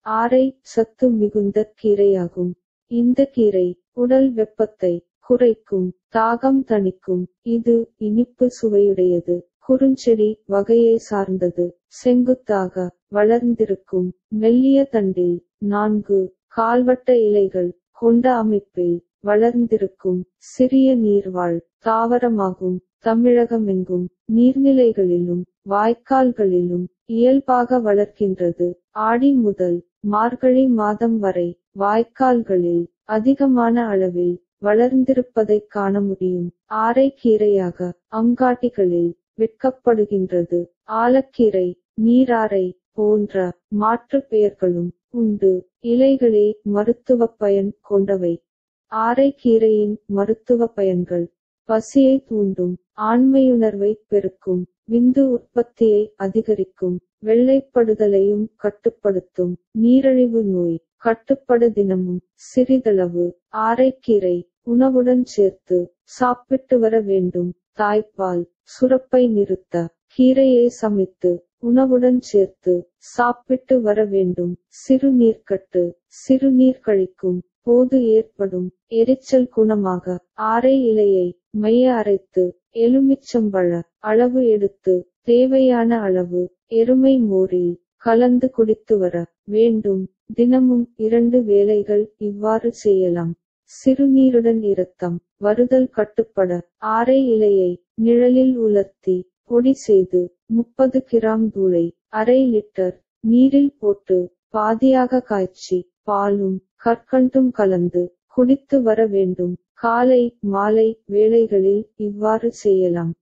ஆரை சத்து மிகுந்த கீரையாகும் இந்த கீரை உடல் வெப்பத்தை குறைக்கும் தாகம் தணிக்கும் இது இனிப்பு சுவையுடையது குறுஞ்செடி வகையை சார்ந்தது செங்குத்தாக வளர்ந்திருக்கும் மெல்லிய தண்டில் நான்கு கால்வட்ட இலைகள் கொண்ட அமைப்பில் வளர்ந்திருக்கும் சிறிய நீர்வாழ் தாவரமாகும் தமிழகமெங்கும் நீர்நிலைகளிலும் வாய்க்கால்களிலும் இயல்பாக வளர்க்கின்றது ஆடி முதல் மார்கழி மாதம் வரை வாய்க்கால்களில் அதிகமான அளவில் வளர்ந்திருப்பதைக் காண முடியும் ஆரைக்கீரையாக அங்காடிகளில் விற்கப்படுகின்றது ஆலக்கீரை நீராரை போன்ற மாற்றுப் பெயர்களும் உண்டு இலைகளே மருத்துவப் பயன் கொண்டவை ஆரைக்கீரையின் மருத்துவ பயன்கள் பசியை தூண்டும் ஆண்மையுணர்வை பெருக்கும் விந்து உற்பத்தியை அதிகரிக்கும் வெள்ளைப்படுதலையும் கட்டுப்படுத்தும் நீரிழிவு நோய் கட்டுப்பட தினமும் சிறிதளவு ஆரைக்கீரை உணவுடன் சேர்த்து சாப்பிட்டு வர வேண்டும் தாய்ப்பால் சுரப்பை நிறுத்த கீரையை சமைத்து உணவுடன் சேர்த்து சாப்பிட்டு வர வேண்டும் சிறுநீர்க்கட்டு சிறுநீர் கழிக்கும் போது ஏற்படும் எரிச்சல் குணமாக ஆரை இலையை மைய அரைத்து எலுமிச்சம்பழ அளவு எடுத்து தேவையான அளவு எருமை மோரில் கலந்து குடித்து வர வேண்டும் தினமும் இரண்டு வேளைகள் இவ்வாறு செய்யலாம் சிறுநீருடன் இரத்தம் வருதல் கட்டுப்பட ஆரை இலையை நிழலில் உலர்த்தி பொடி செய்து முப்பது கிராம் தூளை அரை லிட்டர் நீரில் போட்டு பாதியாக காய்ச்சி பாலும் கற்கண்டும் கலந்து குடித்து வர வேண்டும் காலை மாலை வேளைகளில் இவ்வாறு செய்யலாம்